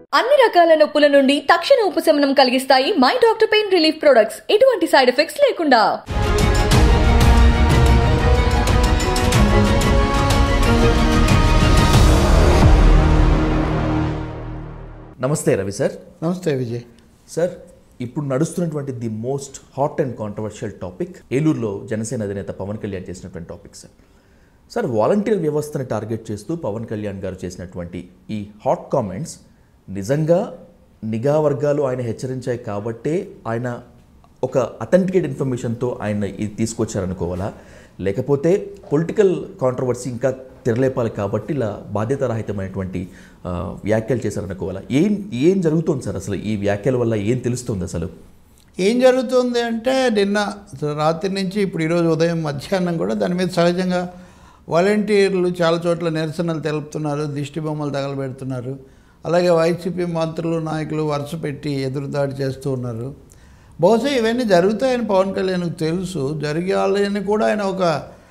అన్ని రకాల నొప్పుల నుండి తక్షణ ఉపశమనం కలిగిస్తాయి my doctor pain relief products ఎటువంటి సైడ్ ఎఫెక్ట్స్ లేకుండా నమస్తే రవి సార్ నమస్తే విజయ్ సార్ ఇప్పుడు నడుస్తున్నటువంటి the most hot and controversial topic ఏలూరులో జనసేన అధినేత పవన్ కళ్యాణ్ చేసినటువంటి టాపిక్ సార్ సార్ వాలంటీర్ వ్యవస్థని టార్గెట్ చేస్తూ పవన్ కళ్యాణ్ గారు చేసినటువంటి ఈ హాట్ కామెంట్స్ నిజంగా నిఘా వర్గాలు ఆయన హెచ్చరించాయి కాబట్టే ఆయన ఒక అథెంటికేట్ ఇన్ఫర్మేషన్తో ఆయన ఇది తీసుకొచ్చారనుకోవాలా లేకపోతే పొలిటికల్ కాంట్రవర్సీ ఇంకా తెరలేపాలి కాబట్టి ఇలా బాధ్యతారహితమైనటువంటి ఆ, వ్యాఖ్యలు చేశారనుకోవాలా ఏం ఏం జరుగుతుంది సార్ అసలు ఈ వ్యాఖ్యల వల్ల ఏం తెలుస్తుంది అసలు ఏం జరుగుతుంది అంటే నిన్న రాత్రి నుంచి ఇప్పుడు ఈరోజు ఉదయం మధ్యాహ్నం కూడా దాని మీద సహజంగా వాలంటీర్లు చాలా చోట్ల నిరసనలు తెలుపుతున్నారు దిష్టి బొమ్మలు తగలబెడుతున్నారు అలాగే వైసీపీ మంత్రులు నాయకులు వరుస పెట్టి ఎదురుదాడి చేస్తూ ఉన్నారు బహుశా ఇవన్నీ జరుగుతాయని పవన్ కళ్యాణ్కి తెలుసు జరగాలని కూడా ఆయన ఒక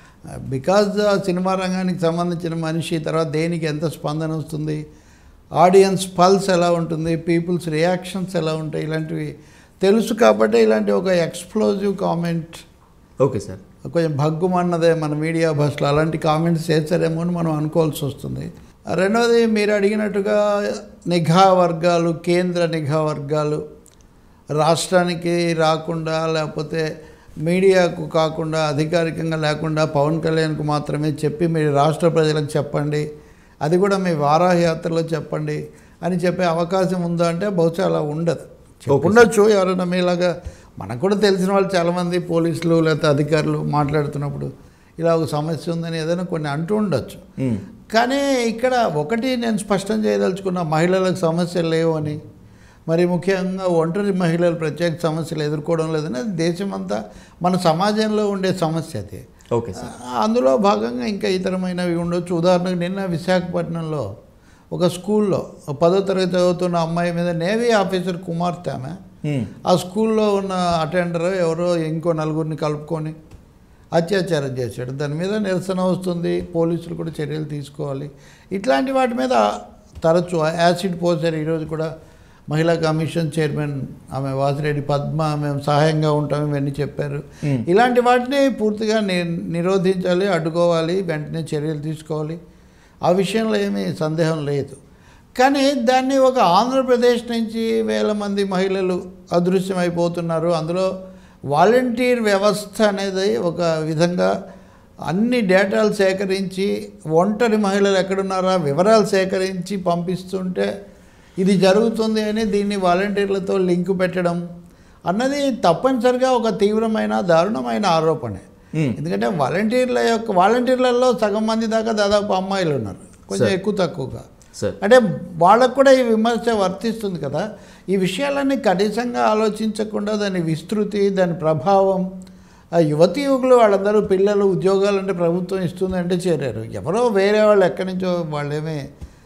బికాజ్ సినిమా రంగానికి సంబంధించిన మనిషి తర్వాత దేనికి ఎంత స్పందన వస్తుంది ఆడియన్స్ పల్స్ ఎలా ఉంటుంది పీపుల్స్ రియాక్షన్స్ ఎలా ఉంటాయి ఇలాంటివి తెలుసు కాబట్టి ఇలాంటి ఒక ఎక్స్ప్లోజివ్ కామెంట్ ఓకే సార్ కొంచెం భగ్గుమన్నదే మన మీడియా భాషలో అలాంటి కామెంట్స్ చేస్తారేమో అని మనం అనుకోవాల్సి వస్తుంది రెండవది మీరు అడిగినట్టుగా నిఘా వర్గాలు కేంద్ర నిఘా వర్గాలు రాష్ట్రానికి రాకుండా లేకపోతే మీడియాకు కాకుండా అధికారికంగా లేకుండా పవన్ కళ్యాణ్కు మాత్రమే చెప్పి మీరు రాష్ట్ర ప్రజలకు చెప్పండి అది కూడా మీ వారాహయాత్రలో చెప్పండి అని చెప్పే అవకాశం ఉందా అంటే బహుశా అలా ఉండదు ఉండొచ్చు ఎవరైనా మీలాగా మనకు కూడా తెలిసిన వాళ్ళు చాలామంది పోలీసులు లేకపోతే అధికారులు మాట్లాడుతున్నప్పుడు ఇలా ఒక సమస్య ఉందని ఏదైనా కొన్ని అంటూ ఉండొచ్చు మ్మ్. కానీ ఇక్కడ ఒకటి నేను స్పష్టం చేయదలుచుకున్న మహిళలకు సమస్యలు లేవు అని మరి ముఖ్యంగా ఒంటరి మహిళలు ప్రత్యేక సమస్యలు ఎదుర్కోవడం లేదని అది దేశమంతా మన సమాజంలో ఉండే సమస్య అది ఓకే సార్ అందులో భాగంగా ఇంకా ఇతరమైనవి ఉండొచ్చు ఉదాహరణకు నిన్న విశాఖపట్నంలో ఒక స్కూల్లో ఒక పదో తరగతి చదువుతున్న అమ్మాయి మీద నేవీ ఆఫీసర్ కుమార్తె ఆమె మ్మ్. ఆ స్కూల్లో ఉన్న అటెండర్ ఎవరో ఇంకో నలుగురిని కలుపుకొని అత్యాచారం చేశాడు దాని మీద నిరసన వస్తుంది పోలీసులు కూడా చర్యలు తీసుకోవాలి ఇట్లాంటి వాటి మీద తరచు యాసిడ్ పోసారు ఈరోజు కూడా మహిళా కమిషన్ చైర్మన్ ఆమె వాసిరెడ్డి పద్మ మేము సహాయంగా ఉంటాం ఇవన్నీ చెప్పారు ఇలాంటి వాటిని పూర్తిగా ని నిరోధించాలి అడ్డుకోవాలి వెంటనే చర్యలు తీసుకోవాలి ఆ విషయంలో ఏమీ సందేహం లేదు కానీ దాన్ని ఒక ఆంధ్రప్రదేశ్ నుంచి వేల మంది మహిళలు అదృశ్యమైపోతున్నారు అందులో వాలంటీర్ వ్యవస్థ అనేది ఒక విధంగా అన్ని డేటాలు సేకరించి ఒంటరి మహిళలు ఎక్కడున్నారా వివరాలు సేకరించి పంపిస్తుంటే ఇది జరుగుతుంది అని దీన్ని వాలంటీర్లతో లింక్ పెట్టడం అన్నది తప్పనిసరిగా ఒక తీవ్రమైన దారుణమైన ఆరోపణే మ్మ్. ఎందుకంటే వాలంటీర్ల యొక్క వాలంటీర్లలో సగం మంది దాకా దాదాపు అమ్మాయిలు ఉన్నారు కొంచెం సరే. ఎక్కువ తక్కువగా సార్ అంటే వాళ్ళకు కూడా ఈ విమర్శ వర్తిస్తుంది కదా ఈ విషయాలన్నీ కనీసంగా ఆలోచించకుండా దాని విస్తృతి దాని ప్రభావం ఆ యువతి యువకులు వాళ్ళందరూ పిల్లలు ఉద్యోగాలు అంటే ప్రభుత్వం ఇస్తుందంటే చేరారు ఎవరో వేరే వాళ్ళు ఎక్కడి నుంచో వాళ్ళేమే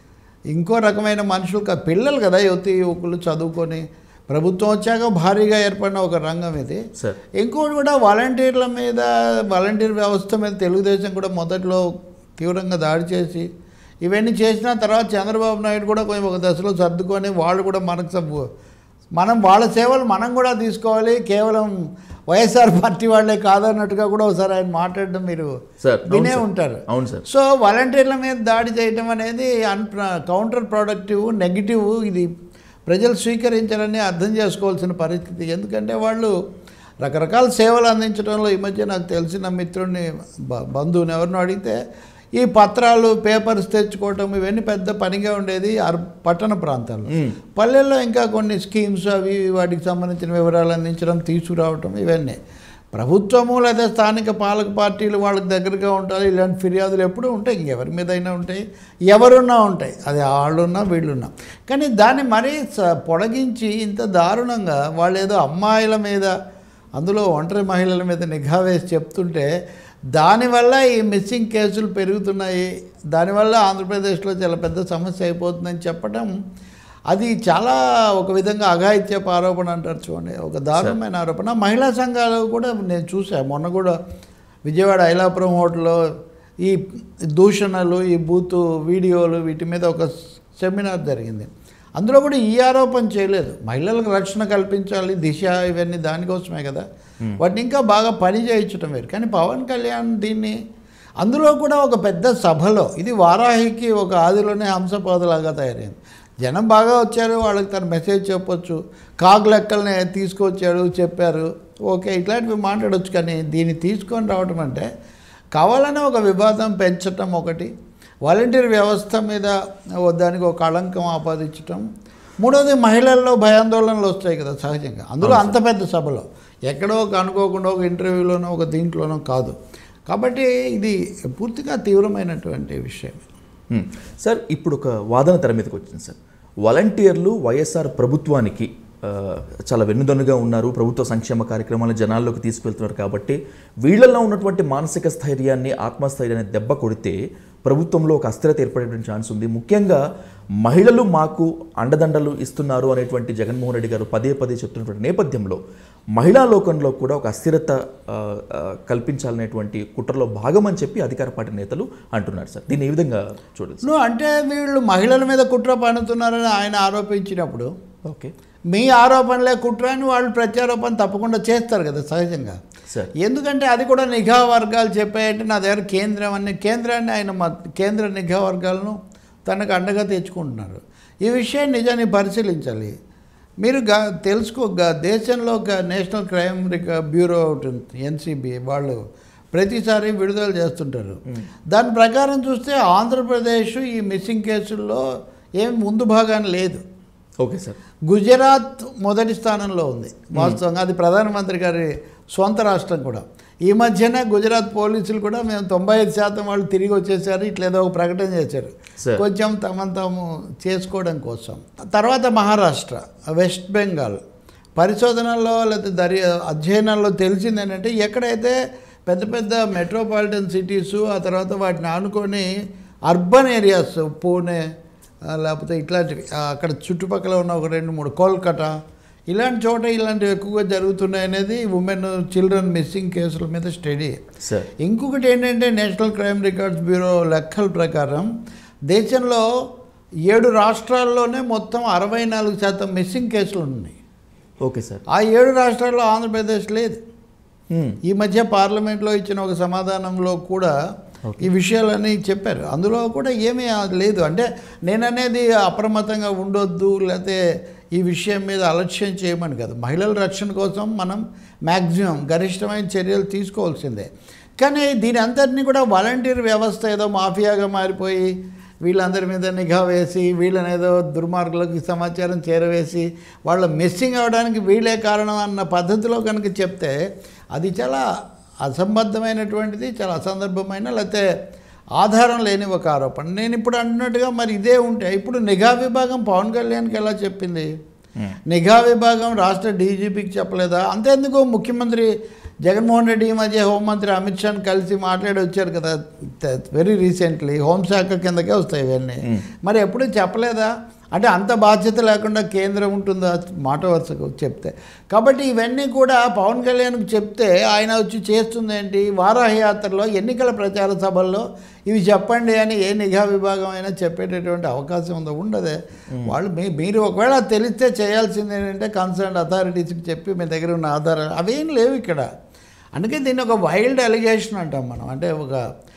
ఇంకో రకమైన మనుషులు కాదు పిల్లలు కదా యువతి యువకులు చదువుకొని ప్రభుత్వం వచ్చాక భారీగా ఏర్పడిన ఒక రంగం ఇది సార్ ఇంకోటి కూడా వాలంటీర్ల మీద వాలంటీర్ వ్యవస్థ మీద తెలుగుదేశం కూడా మొదట్లో తీవ్రంగా దాడి చేసి ఇవన్నీ చేసిన తర్వాత చంద్రబాబు నాయుడు కూడా కొంచెం ఒక దశలో సర్దుకొని వాళ్ళు కూడా మనకు సబ్బు మనం వాళ్ళ సేవలు మనం కూడా తీసుకోవాలి కేవలం వైఎస్ఆర్ పార్టీ వాళ్ళే కాదన్నట్టుగా కూడా ఒకసారి ఆయన మాట్లాడడం మీరు సార్ అవును వినే సార్. ఉంటారు అవును సార్ సో వాలంటీర్ల మీద దాడి చేయటం అనేది అన్ కౌంటర్ ప్రొడక్టివ్ నెగిటివ్ ఇది ప్రజలు స్వీకరించాలని అర్థం చేసుకోవాల్సిన పరిస్థితి ఎందుకంటే వాళ్ళు రకరకాల సేవలు అందించడంలో ఈ మధ్య నాకు తెలిసిన మిత్రుడిని బ- బంధువుని ఎవరినో అడిగితే ఈ పత్రాలు పేపర్స్ తెచ్చుకోవటం ఇవన్నీ పెద్ద పనిగా ఉండేది అర్ పట్టణ ప్రాంతాల్లో మ్మ్. పల్లెల్లో ఇంకా కొన్ని స్కీమ్స్ అవి వాటికి సంబంధించిన వివరాలు అందించడం తీసుకురావటం ఇవన్నీ ప్రభుత్వము లేదా స్థానిక పాలక పార్టీలు వాళ్ళకి దగ్గరగా ఉంటారు ఇలాంటి ఫిర్యాదులు ఎప్పుడూ ఉంటాయి ఇంకెవరి మీద అయినా ఉంటాయి ఎవరున్నా ఉంటాయి అది వాళ్ళున్నా వీళ్ళున్నా కానీ దాన్ని మరీ స- పొడిగించి ఇంత దారుణంగా వాళ్ళు ఏదో అమ్మాయిల మీద అందులో ఒంటరి మహిళల మీద నిఘా వేసి చెప్తుంటే దానివల్ల ఈ మిస్సింగ్ కేసులు పెరుగుతున్నాయి దానివల్ల ఆంధ్రప్రదేశ్లో చాలా పెద్ద సమస్య అయిపోతుందని చెప్పడం అది చాలా ఒక విధంగా అఘాయిత్యపు ఆరోపణ అంటారు చూడండి ఒక దారుణమైన ఆరోపణ మహిళా సంఘాలు కూడా నేను చూసాను మొన్న కూడా విజయవాడ ఐలాపురం హోటల్లో ఈ దూషణలు ఈ బూతు వీడియోలు వీటి మీద ఒక సెమినార్ జరిగింది అందులో కూడా ఈ ఆరోపణ చేయలేదు మహిళలకు రక్షణ కల్పించాలి దిశ ఇవన్నీ దానికోసమే కదా వాటిని ఇంకా బాగా పని చేయించడం వేరు కానీ పవన్ కళ్యాణ్ దీన్ని అందులో కూడా ఒక పెద్ద సభలో ఇది వారాహికి ఒక ఆదిలోనే హంసపాదులాగా తయారైంది జనం బాగా వచ్చారు వాళ్ళకి తన మెసేజ్ చెప్పొచ్చు కాకు లెక్కల్ని తీసుకొచ్చాడు చెప్పారు ఓకే ఇట్లాంటివి మాట్లాడొచ్చు కానీ దీన్ని తీసుకొని రావడం అంటే కావాలనే ఒక వివాదం పెంచటం ఒకటి వాలంటీర్ వ్యవస్థ మీద దానికి ఒక కళంకం ఆపాదించటం మూడోది మహిళల్లో భయాందోళనలు వస్తాయి కదా సహజంగా అందులో అంత పెద్ద సభలో ఎక్కడో ఒక అనుకోకుండా ఒక ఇంటర్వ్యూలోనో ఒక దీంట్లోనో కాదు కాబట్టి ఇది పూర్తిగా తీవ్రమైనటువంటి విషయం హ్మ్. సార్ ఇప్పుడు ఒక వాదన తెర మీదకి వచ్చింది సార్ వాలంటీర్లు వైఎస్ఆర్ ప్రభుత్వానికి ఆ, చాలా వెన్నుదన్నుగా ఉన్నారు ప్రభుత్వ సంక్షేమ కార్యక్రమాలను జనాల్లోకి తీసుకెళ్తున్నారు కాబట్టి వీళ్ళల్లో ఉన్నటువంటి మానసిక స్థైర్యాన్ని ఆత్మస్థైర్యాన్ని దెబ్బ కొడితే ప్రభుత్వంలో ఒక అస్థిరత ఏర్పడేటువంటి ఛాన్స్ ఉంది ముఖ్యంగా మహిళలు మాకు అండదండలు ఇస్తున్నారు అనేటువంటి జగన్మోహన్ రెడ్డి గారు పదే పదే చెప్తున్నటువంటి నేపథ్యంలో మహిళా లోకంలో కూడా ఒక అస్థిరత ఆ, ఆ, కల్పించాలనేటువంటి కుట్రలో భాగం అని చెప్పి అధికార పార్టీ నేతలు అంటున్నారు సార్ దీన్ని ఏ విధంగా చూడాలి నువ్వు అంటే వీళ్ళు మహిళల మీద కుట్ర పన్నుతున్నారని ఆయన ఆరోపించినప్పుడు ఓకే మీ ఆరోపణలే కుట్ర అని వాళ్ళు ప్రత్యారోపణ తప్పకుండా చేస్తారు కదా సహజంగా సార్ ఎందుకంటే అది కూడా నిఘా వర్గాలు చెప్పాయంటే నా దగ్గర కేంద్రం అన్ని కేంద్రాన్ని ఆయన మ- కేంద్ర నిఘా వర్గాలను తనకు అండగా తెచ్చుకుంటున్నారు ఈ విషయాన్ని నిజాన్ని పరిశీలించాలి మీరు గా తెలుసుకో గా- దేశంలో ఒక నేషనల్ క్రైమ్ రిక బ్యూరో ఒకటి ఉంది ఎన్సీబీ వాళ్ళు ప్రతిసారి విడుదల చేస్తుంటారు దాని ప్రకారం చూస్తే ఆంధ్రప్రదేశ్ ఈ మిస్సింగ్ కేసుల్లో ఏం ముందు భాగాన్ని లేదు ఓకే సార్ గుజరాత్ మొదటి స్థానంలో ఉంది వాస్తవంగా అది ప్రధానమంత్రి గారి సొంత రాష్ట్రం కూడా ఈ మధ్యన గుజరాత్ పోలీసులు కూడా మేము తొంభై ఐదు శాతం వాళ్ళు తిరిగి వచ్చేసారు ఇట్లా ఏదో ఒక ప్రకటన చేశారు Sir. కొంచెం తమను తాము చేసుకోవడం కోసం తర్వాత మహారాష్ట్ర వెస్ట్ బెంగాల్ పరిశోధనల్లో లేదా దరి అధ్యయనాల్లో తెలిసింది ఏంటంటే ఎక్కడైతే పెద్ద పెద్ద మెట్రోపాలిటన్ సిటీసు ఆ తర్వాత వాటిని ఆనుకొని అర్బన్ ఏరియాస్ పూణే ఆ, లేకపోతే ఇట్లాంటివి ఆ, అక్కడ చుట్టుపక్కల ఉన్న ఒక రెండు మూడు కోల్కతా ఇలాంటి చోట ఇలాంటివి ఎక్కువగా జరుగుతున్నాయి అనేది ఉమెన్ చిల్డ్రన్ మిస్సింగ్ కేసుల మీద స్టడీ సార్ ఇంకొకటి ఏంటంటే నేషనల్ క్రైమ్ రికార్డ్స్ బ్యూరో లెక్కల ప్రకారం దేశంలో ఏడు రాష్ట్రాల్లోనే మొత్తం అరవై నాలుగు శాతం మిస్సింగ్ కేసులు ఉన్నాయి ఓకే సార్ ఆ ఏడు రాష్ట్రాల్లో ఆంధ్రప్రదేశ్ లేదు హ్మ్. ఈ మధ్య పార్లమెంట్లో ఇచ్చిన ఒక సమాధానంలో కూడా ఈ విషయాలన్నీ చెప్పారు అందులో కూడా ఏమీ లేదు అంటే నేననేది అప్రమత్తంగా ఉండొద్దు లేకపోతే ఈ విషయం మీద అలక్ష్యం చేయమని కాదు మహిళల రక్షణ కోసం మనం మ్యాక్సిమం గరిష్టమైన చర్యలు తీసుకోవాల్సిందే కానీ దీని అంతటినీ కూడా వాలంటీర్ వ్యవస్థ ఏదో మాఫియాగా మారిపోయి వీళ్ళందరి మీద నిఘా వేసి వీళ్ళని ఏదో దుర్మార్గులకు సమాచారం చేరవేసి వాళ్ళ మిస్సింగ్ అవ్వడానికి వీళ్ళే కారణం అన్న పద్ధతిలో కనుక చెప్తే అది చాలా అసంబద్ధమైనటువంటిది చాలా అసందర్భమైన లేకపోతే ఆధారం లేని ఒక ఆరోపణ నేను ఇప్పుడు అంటున్నట్టుగా మరి ఇదే ఉంటే ఇప్పుడు నిఘా విభాగం పవన్ కళ్యాణ్కి ఎలా చెప్పింది నిఘా విభాగం రాష్ట్ర డీజీపీకి చెప్పలేదా అంతేందుకు ముఖ్యమంత్రి జగన్మోహన్ రెడ్డి ఈ మధ్య హోంమంత్రి అమిత్ షాని కలిసి మాట్లాడి వచ్చారు కదా వెరీ రీసెంట్లీ హోంశాఖ కిందకే వస్తాయి ఇవన్నీ మరి ఎప్పుడు చెప్పలేదా అంటే అంత బాధ్యత లేకుండా కేంద్రం ఉంటుందా మాట వరుసకు చెప్తే కాబట్టి ఇవన్నీ కూడా పవన్ కళ్యాణ్కి చెప్తే ఆయన వచ్చి చేస్తుంది ఏంటి వారాహి యాత్రలో ఎన్నికల ప్రచార సభల్లో ఇవి చెప్పండి అని ఏ నిఘా విభాగం అయినా చెప్పేటటువంటి అవకాశం ఉందో ఉండదే వాళ్ళు మీ మీరు ఒకవేళ తెలిస్తే చేయాల్సింది ఏంటంటే కన్సర్న్ అథారిటీస్కి చెప్పి మీ దగ్గర ఉన్న ఆధారాలు అవేం లేవు ఇక్కడ అందుకే దీన్ని ఒక వైల్డ్ అలిగేషన్ అంటాం మనం అంటే ఒక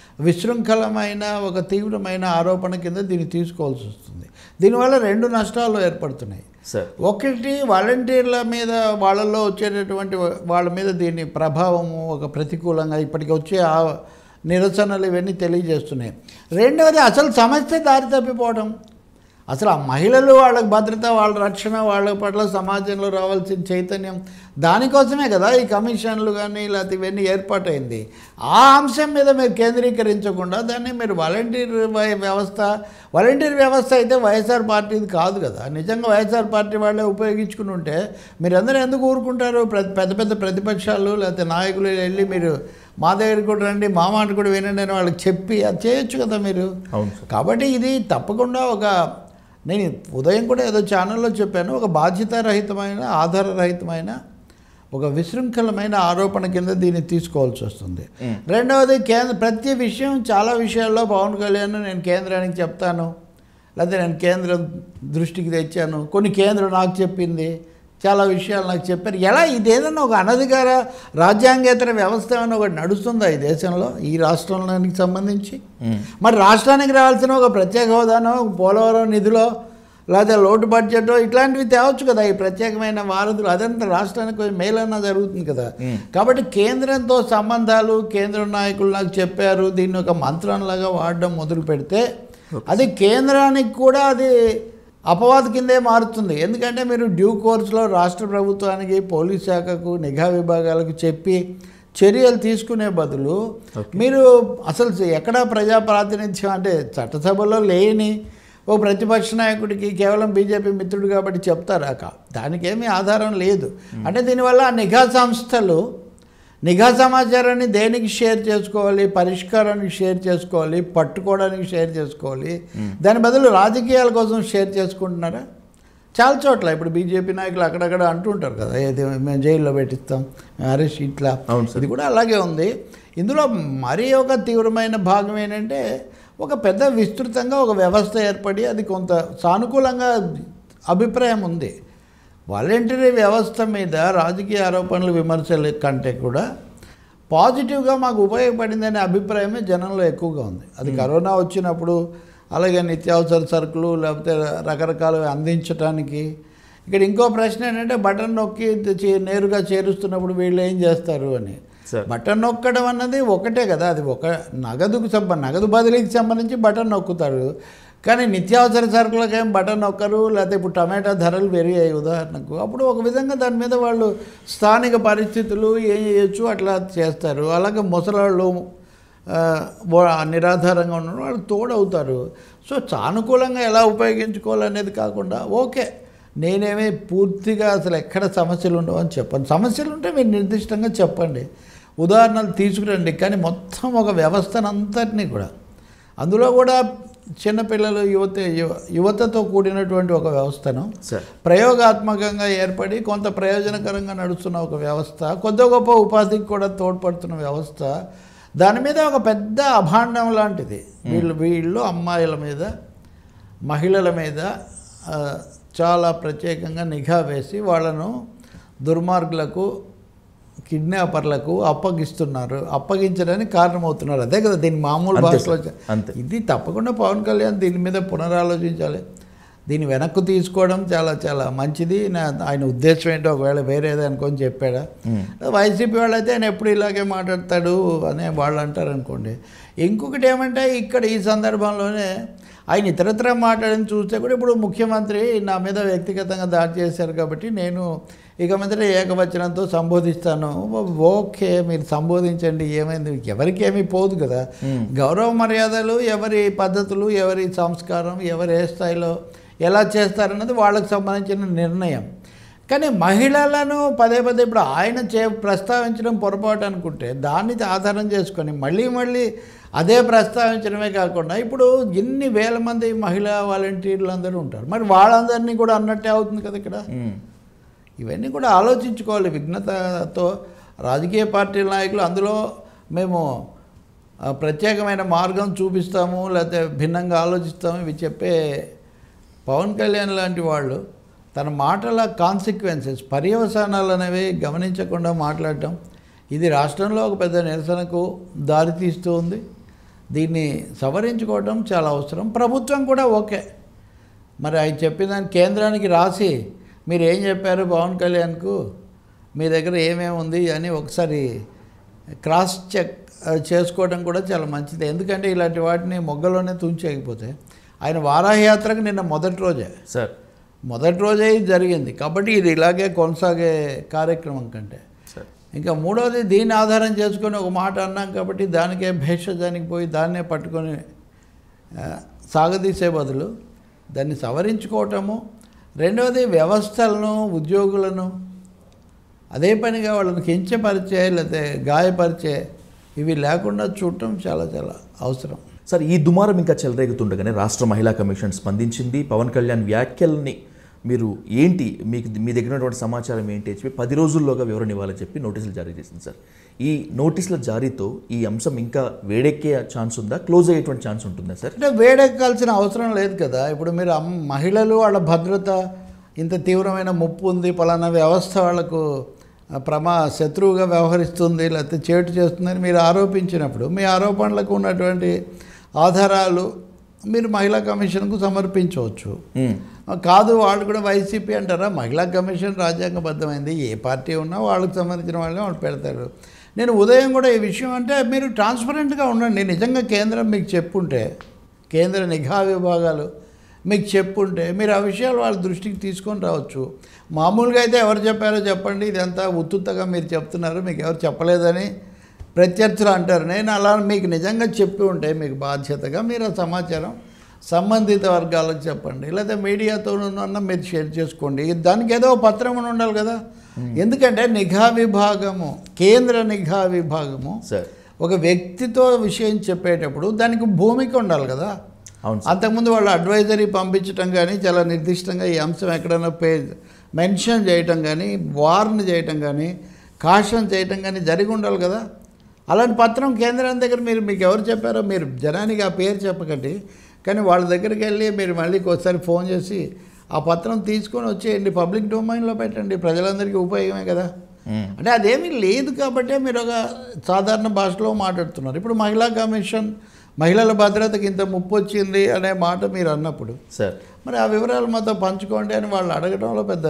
విశృంఖలమైన ఒక తీవ్రమైన ఆరోపణ కింద దీన్ని తీసుకోవాల్సి వస్తుంది దీనివల్ల రెండు నష్టాలు ఏర్పడుతున్నాయి సార్ ఒకటి వాలంటీర్ల మీద వాళ్ళల్లో వచ్చేటటువంటి వాళ్ళ మీద దీని ప్రభావము ఒక ప్రతికూలంగా ఇప్పటికి వచ్చే ఆ నిరసనలు ఇవన్నీ తెలియజేస్తున్నాయి రెండవది అసలు సమస్య దారి తప్పిపోవడం అసలు ఆ మహిళలు వాళ్ళకి భద్రత వాళ్ళ రక్షణ వాళ్ళ పట్ల సమాజంలో రావాల్సిన చైతన్యం దానికోసమే కదా ఈ కమిషన్లు కానీ లేకపోతే ఇవన్నీ ఏర్పాటైంది ఆ అంశం మీద మీరు కేంద్రీకరించకుండా దాన్ని మీరు వాలంటీర్ వై- వ్యవస్థ వాలంటీర్ వ్యవస్థ అయితే వైఎస్ఆర్ పార్టీది కాదు కదా నిజంగా వైఎస్ఆర్ పార్టీ వాళ్ళే ఉపయోగించుకుని ఉంటే మీరందరూ ఎందుకు ఊరుకుంటారు ప్ర- పెద్ద పెద్ద ప్రతిపక్షాలు లేకపోతే నాయకులు వెళ్ళి మీరు మా దగ్గరికి కూడా రండి మా మాట కూడా వినండి అని వాళ్ళకి చెప్పి అది చేయొచ్చు కదా మీరు అవును సార్ కాబట్టి ఇది తప్పకుండా ఒక నేను ఉదయం కూడా ఏదో ఛానల్లో చెప్పాను ఒక బాధ్యతారహితమైన ఆధారరహితమైన ఒక విశృంఖలమైన ఆరోపణ కింద దీన్ని తీసుకోవాల్సి వస్తుంది రెండవది కేంద్ర ప్రతి విషయం చాలా విషయాల్లో పవన్ కళ్యాణ్ నేను కేంద్రానికి చెప్తాను లేకపోతే నేను కేంద్రం దృష్టికి తెచ్చాను కొన్ని కేంద్రం నాకు చెప్పింది చాలా విషయాలు నాకు చెప్పారు ఎలా ఇది ఏదన్నా ఒక అనధికార రాజ్యాంగేతర వ్యవస్థ ఏమైనా ఒకటి నడుస్తుందా ఈ దేశంలో ఈ రాష్ట్రానికి సంబంధించి మరి రాష్ట్రానికి రావాల్సిన ఒక ప్రత్యేక హోదానో ఒక పోలవరం నిధిలో లేదా లోటు బడ్జెట్ ఇట్లాంటివి తేవచ్చు కదా ఈ ప్రత్యేకమైన వారధులు అదంతా రాష్ట్రానికి కొంచెం మేలన్నా జరుగుతుంది కదా కాబట్టి కేంద్రంతో సంబంధాలు కేంద్ర నాయకులు నాకు చెప్పారు దీన్ని ఒక మంత్రంలాగా వాడడం మొదలు పెడితే అది కేంద్రానికి కూడా అది అపవాద కిందే మారుతుంది ఎందుకంటే మీరు డ్యూ కోర్సులో రాష్ట్ర ప్రభుత్వానికి పోలీస్ శాఖకు నిఘా విభాగాలకు చెప్పి చర్యలు తీసుకునే బదులు మీరు అసలు ఎక్కడ ప్రజా ప్రాతినిధ్యం అంటే చట్టసభలో లేని ఓ ప్రతిపక్ష నాయకుడికి కేవలం బీజేపీ మిత్రుడు కాబట్టి చెప్తారా కా- దానికేమీ ఆధారం లేదు అంటే దీనివల్ల ఆ నిఘా సంస్థలు నిఘా సమాచారాన్ని దేనికి షేర్ చేసుకోవాలి పరిష్కారానికి షేర్ చేసుకోవాలి పట్టుకోవడానికి షేర్ చేసుకోవాలి దాని బదులు రాజకీయాల కోసం షేర్ చేసుకుంటున్నారా చాలా చోట్ల ఇప్పుడు బీజేపీ నాయకులు అక్కడక్కడ అంటుంటారు కదా ఏది మేము జైల్లో పెట్టిస్తాం అరెస్ట్ ఇట్లా అవును సార్. ఇది కూడా అలాగే ఉంది ఇందులో మరీ ఒక తీవ్రమైన భాగం ఏంటంటే ఒక పెద్ద విస్తృతంగా ఒక వ్యవస్థ ఏర్పడి అది కొంత సానుకూలంగా అభిప్రాయం ఉంది వాలంటరీ వ్యవస్థ మీద రాజకీయ ఆరోపణలు విమర్శల కంటే కూడా పాజిటివ్గా మాకు ఉపయోగపడిందనే అభిప్రాయమే జనంలో ఎక్కువగా ఉంది అది కరోనా వచ్చినప్పుడు అలాగే నిత్యావసర సరుకులు లేకపోతే రకరకాలు అందించడానికి ఇక్కడ ఇంకో ప్రశ్న ఏంటంటే బటన్ నొక్కి చే- నేరుగా చేరుస్తున్నప్పుడు వీళ్ళు ఏం చేస్తారు అని సార్. బటన్ నొక్కడం అన్నది ఒకటే కదా అది ఒక నగదుకు సంబ నగదు బదిలీకి సంబంధించి బటన్ నొక్కుతారు కానీ నిత్యావసర సరుకులకు ఏం బటన్ నొక్కరు లేకపోతే ఇప్పుడు టమాటా ధరలు పెరిగాయి ఉదాహరణకు అప్పుడు ఒక విధంగా దాని మీద వాళ్ళు స్థానిక పరిస్థితులు ఏం చేయొచ్చు అట్లా చేస్తారు అలాగే ముసలాళ్ళు ఆ, వా- నిరాధారంగా ఉన్న వాళ్ళు తోడవుతారు సో సానుకూలంగా ఎలా ఉపయోగించుకోవాలనేది కాకుండా ఓకే నేనేమి పూర్తిగా అసలు ఎక్కడ సమస్యలు ఉండవు అని చెప్పను సమస్యలు ఉంటే మీరు నిర్దిష్టంగా చెప్పండి ఉదాహరణలు తీసుకురండి కానీ మొత్తం ఒక వ్యవస్థనంతటినీ కూడా అందులో కూడా చిన్నపిల్లలు యువత యువ- యువతతో కూడినటువంటి ఒక వ్యవస్థను సార్ ప్రయోగాత్మకంగా ఏర్పడి కొంత ప్రయోజనకరంగా నడుస్తున్న ఒక వ్యవస్థ కొద్ది గొప్ప ఉపాధికి కూడా తోడ్పడుతున్న వ్యవస్థ దాని మీద ఒక పెద్ద అభాండం లాంటిది వీళ్ళు వీళ్ళు అమ్మాయిల మీద మహిళల మీద ఆ, చాలా ప్రత్యేకంగా నిఘా వేసి వాళ్ళను దుర్మార్గులకు కిడ్నాపర్లకు అప్పగిస్తున్నారు అప్పగించడానికి కారణమవుతున్నారు అదే కదా దీని మామూలు అంతే భాషలో సార్, అంతే. ఇది తప్పకుండా పవన్ కళ్యాణ్ దీని మీద పునరాలోచించాలి దీన్ని వెనక్కు తీసుకోవడం చాలా చాలా మంచిది నా ఆయన ఉద్దేశం ఏంటో ఒకవేళ వేరేది అనుకొని చెప్పాడా వైసీపీ వాళ్ళైతే ఆయన ఎప్పుడు ఇలాగే మాట్లాడతాడు అని వాళ్ళు అంటారు అనుకోండి ఇంకొకటి ఏమంటే ఇక్కడ ఈ సందర్భంలోనే ఆయన ఇతరత్ర మాట్లాడిన చూస్తే కూడా ఇప్పుడు ముఖ్యమంత్రి నా మీద వ్యక్తిగతంగా దాడి చేశారు కాబట్టి నేను ఇక మీదట ఏకవచనంతో సంబోధిస్తాను ఓకే మీరు సంబోధించండి ఏమైంది ఎవరికి ఏమీ పోదు కదా గౌరవ మర్యాదలు ఎవరి పద్ధతులు ఎవరి సంస్కారం ఎవరు ఏ స్థాయిలో ఎలా చేస్తారన్నది వాళ్ళకి సంబంధించిన నిర్ణయం కానీ మహిళలను పదే పదే ఇప్పుడు ఆయన చే ప్రస్తావించడం పొరపాటు అనుకుంటే దాన్ని ఆధారం చేసుకొని మళ్ళీ మళ్ళీ అదే ప్రస్తావించడమే కాకుండా ఇప్పుడు ఎన్ని వేల మంది మహిళా వాలంటీర్లు అందరూ ఉంటారు మరి వాళ్ళందరినీ కూడా అన్నట్టే అవుతుంది కదా ఇక్కడ మ్మ్. ఇవన్నీ కూడా ఆలోచించుకోవాలి విఘ్నతతో రాజకీయ పార్టీల నాయకులు అందులో మేము ఆ, ప్రత్యేకమైన మార్గం చూపిస్తాము లేకపోతే భిన్నంగా ఆలోచిస్తాము ఇవి చెప్పే పవన్ కళ్యాణ్ లాంటి వాళ్ళు తన మాటల కాన్సిక్వెన్సెస్ పర్యవసానాలు అనేవి గమనించకుండా మాట్లాడటం ఇది రాష్ట్రంలో ఒక పెద్ద నిరసనకు దారితీస్తూ ఉంది దీన్ని సవరించుకోవడం చాలా అవసరం ప్రభుత్వం కూడా ఓకే మరి ఆయన చెప్పిన దాన్ని కేంద్రానికి రాసి మీరు ఏం చెప్పారు పవన్ కళ్యాణ్కు మీ దగ్గర ఏమేమి ఉంది అని ఒకసారి క్రాస్ చెక్ ఆ, చేసుకోవడం కూడా చాలా మంచిది ఎందుకంటే ఇలాంటి వాటిని మొగ్గలోనే తుంచేయకపోతే ఆయన వారాహయాత్రకు నిన్న మొదటి రోజే సార్ మొదటి రోజే ఇది జరిగింది కాబట్టి ఇది ఇలాగే కొనసాగే కార్యక్రమం కంటే సార్ ఇంకా మూడవది దీన్ని ఆధారం చేసుకొని ఒక మాట అన్నాం కాబట్టి దానికే భేషజానికి పోయి దాన్నే పట్టుకొని ఆ, సాగదీసే బదులు దాన్ని సవరించుకోవటము రెండవది వ్యవస్థలను ఉద్యోగులను అదే పనిగా వాళ్ళని కించపరిచే లేకపోతే గాయపరిచే ఇవి లేకుండా చూడటం చాలా చాలా అవసరం సార్ ఈ దుమారం ఇంకా చెలరేగుతుండగానే రాష్ట్ర మహిళా కమిషన్ స్పందించింది పవన్ కళ్యాణ్ వ్యాఖ్యల్ని మీరు ఏంటి మీకు మీ దగ్గర ఉన్నటువంటి సమాచారం ఏంటి అని చెప్పి పది రోజుల్లోగా వివరణ ఇవ్వాలని చెప్పి నోటీసులు జారీ చేసింది సార్ ఈ నోటీసుల జారీతో ఈ అంశం ఇంకా వేడెక్కే ఛాన్స్ ఉందా క్లోజ్ అయ్యేటువంటి ఛాన్స్ ఉంటుందా సార్ అంటే వేడెక్కాల్సిన అవసరం లేదు కదా ఇప్పుడు మీరు అమ్- మహిళలు వాళ్ళ భద్రత ఇంత తీవ్రమైన ముప్పు ఉంది పలానా వ్యవస్థ వాళ్ళకు ఆ, ప్రమా శత్రువుగా వ్యవహరిస్తుంది లేకపోతే చేటు చేస్తుందని మీరు ఆరోపించినప్పుడు మీ ఆరోపణలకు ఉన్నటువంటి ఆధారాలు మీరు మహిళా కమిషన్కు సమర్పించవచ్చు మ్మ్. కాదు వాళ్ళు కూడా వైసీపీ అంటారా మహిళా కమిషన్ రాజ్యాంగబద్ధమైంది ఏ పార్టీ ఉన్నా వాళ్ళకి సంబంధించిన వాళ్ళని వాళ్ళు పెడతారు నేను ఉదయం కూడా ఈ విషయం అంటే మీరు ట్రాన్స్పరెంట్గా ఉండండి నిజంగా కేంద్రం మీకు చెప్పుంటే కేంద్ర నిఘా విభాగాలు మీకు చెప్పుంటే మీరు ఆ విషయాలు వాళ్ళ దృష్టికి తీసుకొని రావచ్చు మామూలుగా అయితే ఎవరు చెప్పారో చెప్పండి ఇదంతా ఉత్తుత్తగా మీరు చెప్తున్నారు మీకు ఎవరు చెప్పలేదని ప్రత్యర్థులు అంటారు నేను అలా మీకు నిజంగా చెప్పి ఉంటే మీకు బాధ్యతగా మీరు ఆ సమాచారం సంబంధిత వర్గాలకు చెప్పండి లేదా మీడియాతోనన్నా మీరు షేర్ చేసుకోండి దానికి ఏదో ఒక పత్రం అని ఉండాలి కదా ఎందుకంటే నిఘా విభాగము కేంద్ర నిఘా విభాగము సార్ ఒక వ్యక్తితో విషయం చెప్పేటప్పుడు దానికి భూమిక ఉండాలి కదా అవును సార్ అంతకుముందు వాళ్ళు అడ్వైజరీ పంపించడం కానీ చాలా నిర్దిష్టంగా ఈ అంశం ఎక్కడైనా పే మెన్షన్ చేయటం కానీ వార్న్ చేయటం కానీ కాషన్ చేయటం కానీ జరిగి ఉండాలి కదా అలాంటి పత్రం కేంద్రం దగ్గర మీరు మీకు ఎవరు చెప్పారో మీరు జనానికి ఆ పేరు చెప్పకండి కానీ వాళ్ళ దగ్గరికి వెళ్ళి మీరు మళ్ళీ ఒకసారి ఫోన్ చేసి ఆ పత్రం తీసుకొని వచ్చేయండి పబ్లిక్ డొమైన్లో పెట్టండి ప్రజలందరికీ ఉపయోగమే కదా మ్మ్. అంటే అదేమీ లేదు కాబట్టే మీరు ఒక సాధారణ భాషలో మాట్లాడుతున్నారు ఇప్పుడు మహిళా కమిషన్ మహిళల భద్రతకి ఇంత ముప్పు వచ్చింది అనే మాట మీరు అన్నప్పుడు సార్ మరి ఆ వివరాలు మాతో పంచుకోండి అని వాళ్ళు అడగడంలో పెద్ద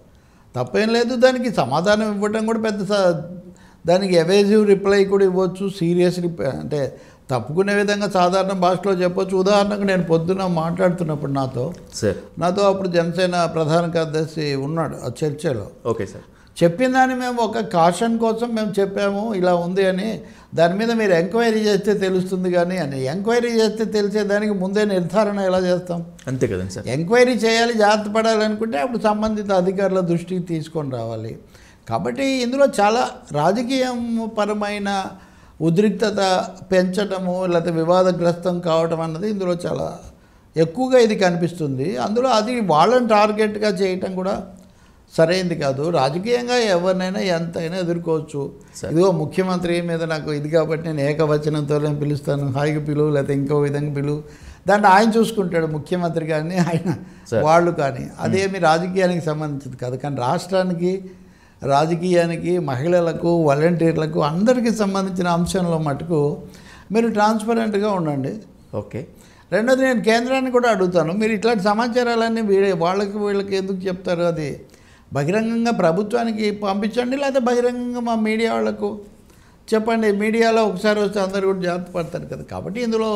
తప్పేం లేదు దానికి సమాధానం ఇవ్వడం కూడా పెద్ద స- దానికి ఎవేజివ్ రిప్లై కూడా ఇవ్వచ్చు సీరియస్ రిప్లై అంటే తప్పుకునే విధంగా సాధారణ భాషలో చెప్పొచ్చు ఉదాహరణకు నేను పొద్దున్న మాట్లాడుతున్నప్పుడు నాతో సార్ నాతో అప్పుడు జనసేన ప్రధాన కార్యదర్శి ఉన్నాడు ఆ చర్చలో ఓకే సార్ చెప్పిన దాన్ని మేము ఒక కాషన్ కోసం మేము చెప్పాము ఇలా ఉంది అని దాని మీద మీరు ఎంక్వైరీ చేస్తే తెలుస్తుంది కానీ అని ఎంక్వైరీ చేస్తే తెలిసేదానికి ముందే నిర్ధారణ ఎలా చేస్తాం అంతే కదండి సార్ ఎంక్వైరీ చేయాలి జాగ్రత్త పడాలనుకుంటే అప్పుడు సంబంధిత అధికారుల దృష్టికి తీసుకొని రావాలి కాబట్టి ఇందులో చాలా రాజకీయం పరమైన ఉద్రిక్తత పెంచడము లేకపోతే వివాదగ్రస్తం కావటం అన్నది ఇందులో చాలా ఎక్కువగా ఇది కనిపిస్తుంది అందులో అది వాళ్ళని టార్గెట్గా చేయటం కూడా సరైంది కాదు రాజకీయంగా ఎవరినైనా ఎంతైనా ఎదుర్కోవచ్చు సరే. ఇదిగో ముఖ్యమంత్రి మీద నాకు ఇది కాబట్టి నేను ఏకవచనంతో నేను పిలుస్తాను హాయిగా పిలువు లేకపోతే ఇంకో విధంగా పిలువు దాన్ని ఆయన చూసుకుంటాడు ముఖ్యమంత్రి కానీ ఆయన సరే. వాళ్ళు కానీ అదేమి రాజకీయానికి సంబంధించింది కాదు కానీ రాష్ట్రానికి రాజకీయానికి మహిళలకు వాలంటీర్లకు అందరికీ సంబంధించిన అంశంలో మటుకు మీరు ట్రాన్స్పరెంట్గా ఉండండి ఓకే రెండోది నేను కేంద్రాన్ని కూడా అడుగుతాను మీరు ఇట్లాంటి సమాచారాలన్నీ వీడే వాళ్ళకి వీళ్ళకి ఎందుకు చెప్తారు అది బహిరంగంగా ప్రభుత్వానికి పంపించండి లేదా బహిరంగంగా మా మీడియా వాళ్ళకు చెప్పండి మీడియాలో ఒకసారి వస్తే అందరు కూడా జాగ్రత్త పడతారు కదా కాబట్టి ఇందులో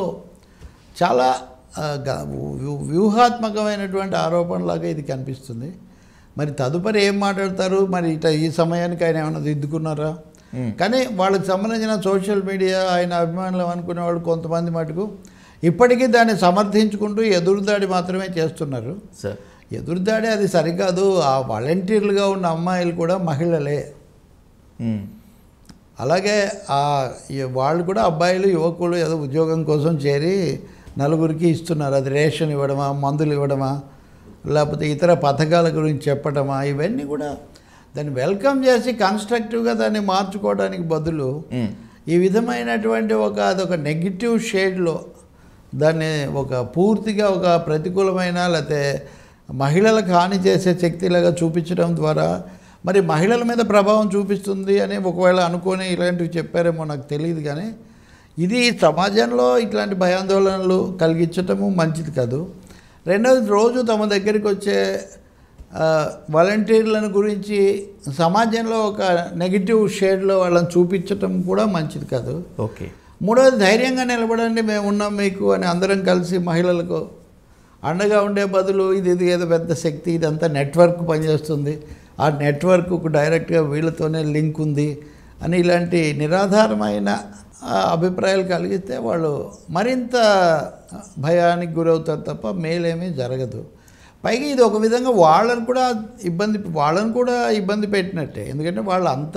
చాలా ఆ, గ- వ్యూ- వ్యూహాత్మకమైనటువంటి ఆరోపణలాగా ఇది కనిపిస్తుంది మరి తదుపరి ఏం మాట్లాడతారు మరి ఇట ఈ సమయానికి ఆయన ఏమైనా దిద్దుకున్నారా మ్మ్. కానీ వాళ్ళకి సంబంధించిన సోషల్ మీడియా ఆయన అభిమానులు అనుకునే వాళ్ళు కొంతమంది మటుకు ఇప్పటికీ దాన్ని సమర్థించుకుంటూ ఎదురుదాడి మాత్రమే చేస్తున్నారు సార్ ఎదురుదాడి అది సరికాదు ఆ వాలంటీర్లుగా ఉన్న అమ్మాయిలు కూడా మహిళలే మ్మ్. అలాగే ఆ ఈ- వాళ్ళు కూడా అబ్బాయిలు యువకులు ఏదో ఉద్యోగం కోసం చేరి నలుగురికి ఇస్తున్నారు అది రేషన్ ఇవ్వడమా మందులు ఇవ్వడమా లేకపోతే ఇతర పథకాల గురించి చెప్పడమా ఇవన్నీ కూడా దాన్ని వెల్కమ్ చేసి కన్స్ట్రక్టివ్గా దాన్ని మార్చుకోవడానికి బదులు మ్మ్. ఈ విధమైనటువంటి ఒక అదొక నెగిటివ్ షేడ్లో దాన్ని ఒక పూర్తిగా ఒక ప్రతికూలమైన లేకపోతే మహిళలకు హాని చేసే శక్తిలాగా చూపించడం ద్వారా మరి మహిళల మీద ప్రభావం చూపిస్తుంది అని ఒకవేళ అనుకొని ఇలాంటివి చెప్పారేమో నాకు తెలియదు కానీ ఇది సమాజంలో ఇట్లాంటి భయాందోళనలు కలిగించటము మంచిది కాదు రెండవది రోజు తమ దగ్గరికి వచ్చే ఆ, వాలంటీర్లను గురించి సమాజంలో ఒక నెగిటివ్ షేడ్లో వాళ్ళని చూపించటం కూడా మంచిది కాదు ఓకే మూడవది ధైర్యంగా నిలబడండి మేము ఉన్నాం మీకు అని అందరం కలిసి మహిళలకు అండగా ఉండే బదులు ఇది ఇది ఏదో పెద్ద శక్తి ఇదంతా నెట్వర్క్ పనిచేస్తుంది ఆ నెట్వర్క్కు డైరెక్ట్గా వీళ్ళతోనే లింక్ ఉంది అని ఇలాంటి నిరాధారమైన ఆ, అభిప్రాయాలు కలిగిస్తే వాళ్ళు మరింత భయానికి గురవుతారు తప్ప మేలేమీ జరగదు పైగా ఇది ఒక విధంగా వాళ్ళని కూడా ఇబ్బంది వాళ్ళని కూడా ఇబ్బంది పెట్టినట్టే ఎందుకంటే వాళ్ళు అంత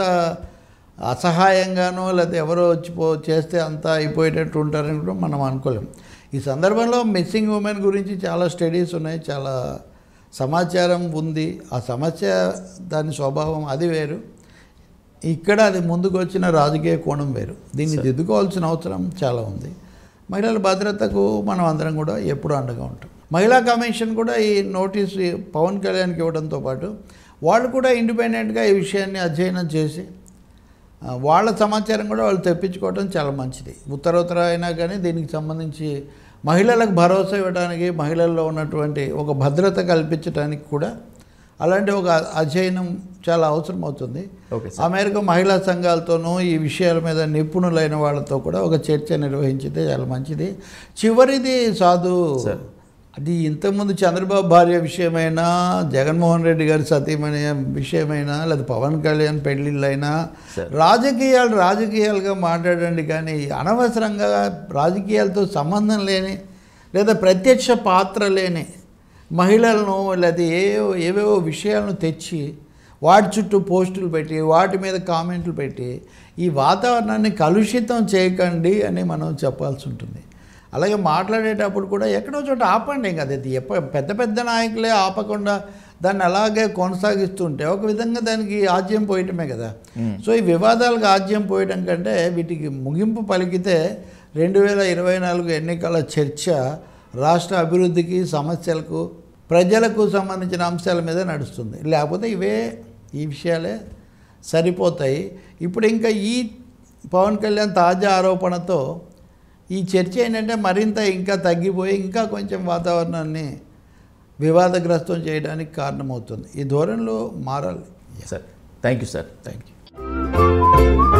అసహాయంగానో లేకపోతే ఎవరో వచ్చి పో చేస్తే అంతా అయిపోయేటట్టు ఉంటారని కూడా మనం అనుకోలేం ఈ సందర్భంలో మిస్సింగ్ ఉమెన్ గురించి చాలా స్టడీస్ ఉన్నాయి చాలా సమాచారం ఉంది ఆ సమస్య దాని స్వభావం అది వేరు ఇక్కడ అది ముందుకు వచ్చిన రాజకీయ కోణం వేరు దీన్ని దిద్దుకోవాల్సిన అవసరం చాలా ఉంది మహిళల భద్రతకు మనం అందరం కూడా ఎప్పుడూ అండగా ఉంటాం మహిళా కమిషన్ కూడా ఈ నోటీస్ పవన్ కళ్యాణ్కి ఇవ్వడంతో పాటు వాళ్ళు కూడా ఇండిపెండెంట్గా ఈ విషయాన్ని అధ్యయనం చేసి ఆ, వాళ్ళ సమాచారం కూడా వాళ్ళు తెప్పించుకోవడం చాలా మంచిది ఉత్తరోత్తర అయినా కానీ దీనికి సంబంధించి మహిళలకు భరోసా ఇవ్వడానికి మహిళల్లో ఉన్నటువంటి ఒక భద్రత కల్పించడానికి కూడా అలాంటి ఒక అధ్యయనం చాలా అవసరం అవుతుంది ఓకే ఆ మేరకు మహిళా సంఘాలతోనూ ఈ విషయాల మీద నిపుణులైన వాళ్ళతో కూడా ఒక చర్చ నిర్వహించితే చాలా మంచిది చివరిది సాధు సార్. అది ఇంతకుముందు చంద్రబాబు భార్య విషయమైనా జగన్మోహన్ రెడ్డి గారి సతీమణి విషయమైనా లేదా పవన్ కళ్యాణ్ పెళ్ళిళ్ళైనా సార్. రాజకీయాలు రాజకీయాలుగా మాట్లాడండి కానీ అనవసరంగా రాజకీయాలతో సంబంధం లేని లేదా ప్రత్యక్ష పాత్ర లేని మహిళలను లేదా ఏ ఏవేవో విషయాలను తెచ్చి వాటి చుట్టూ పోస్టులు పెట్టి వాటి మీద కామెంట్లు పెట్టి ఈ వాతావరణాన్ని కలుషితం చేయకండి అని మనం చెప్పాల్సి ఉంటుంది అలాగే మాట్లాడేటప్పుడు కూడా ఎక్కడో చోట ఆపండి ఇంకా అది ఎప్ప పెద్ద పెద్ద నాయకులే ఆపకుండా దాన్ని అలాగే కొనసాగిస్తుంటే ఒక విధంగా దానికి ఆజ్యం పోయటమే కదా సో ఈ వివాదాలకు ఆజ్యం పోయడం కంటే వీటికి ముగింపు పలికితే రెండు వేల ఇరవై నాలుగు ఎన్నికల చర్చ రాష్ట్ర అభివృద్ధికి సమస్యలకు ప్రజలకు సంబంధించిన అంశాల మీద నడుస్తుంది లేకపోతే ఇవే ఈ విషయాలే సరిపోతాయి ఇప్పుడు ఇంకా ఈ పవన్ కళ్యాణ్ తాజా ఆరోపణతో ఈ చర్చ ఏంటంటే మరింత ఇంకా తగ్గిపోయి ఇంకా కొంచెం వాతావరణాన్ని వివాదగ్రస్తం చేయడానికి కారణమవుతుంది ఈ ధోరణిలో మారాలి sir thank you sir thank you